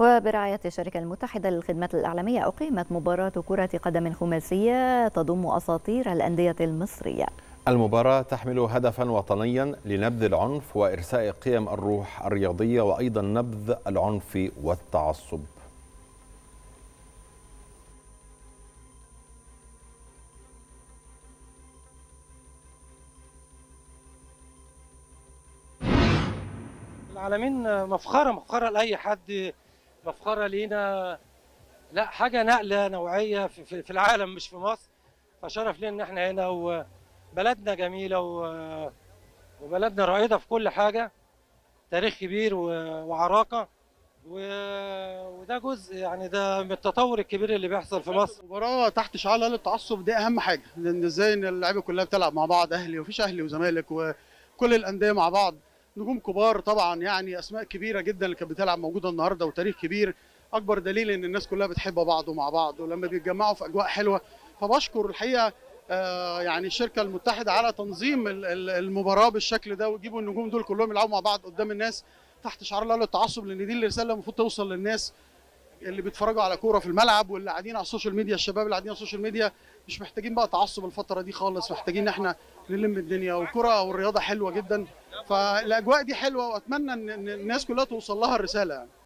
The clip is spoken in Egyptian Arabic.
وبرعاية الشركة المتحدة للخدمات الإعلامية أقيمت مباراة كرة قدم خماسية تضم أساطير الأندية المصرية المباراة تحمل هدفا وطنيا لنبذ العنف وإرساء قيم الروح الرياضية وأيضا نبذ العنف والتعصب العالمين مفخرة مفخرة لأي حد مفخرة لينا لا حاجة نقلة نوعية في, في, في العالم مش في مصر فشرف لينا إن إحنا هنا وبلدنا جميلة و- وبلدنا رائدة في كل حاجة تاريخ كبير و- وعراقة و- وده جزء يعني ده من التطور الكبير اللي بيحصل في مصر مباراة تحت شعار لا للتعصب دي أهم حاجة لأن إزاي إن اللعيبة كلها بتلعب مع بعض أهلي ومفيش أهلي وزمالك وكل الأندية مع بعض نجوم كبار طبعا يعني أسماء كبيرة جدا اللي كانت بتلعب موجودة النهاردة وتاريخ كبير أكبر دليل إن الناس كلها بتحب بعض ومع بعض ولما بيتجمعوا في أجواء حلوة فبشكر الحقيقة آه، يعني الشركة المتحدة على تنظيم ال- ال- المباراة بالشكل ده ويجيبوا النجوم دول كلهم يلعبوا مع بعض قدام الناس تحت شعار لا للتعصب لأن دي الرسالة اللي المفروض توصل للناس اللي بيتفرجوا على كوره في الملعب واللي قاعدين على السوشيال ميديا الشباب اللي قاعدين على السوشيال ميديا مش محتاجين بقى تعصب الفتره دي خالص محتاجين ان احنا نلم الدنيا والكره والرياضه حلوه جدا فالاجواء دي حلوه واتمنى ان إن الناس كلها توصل لها الرساله يعني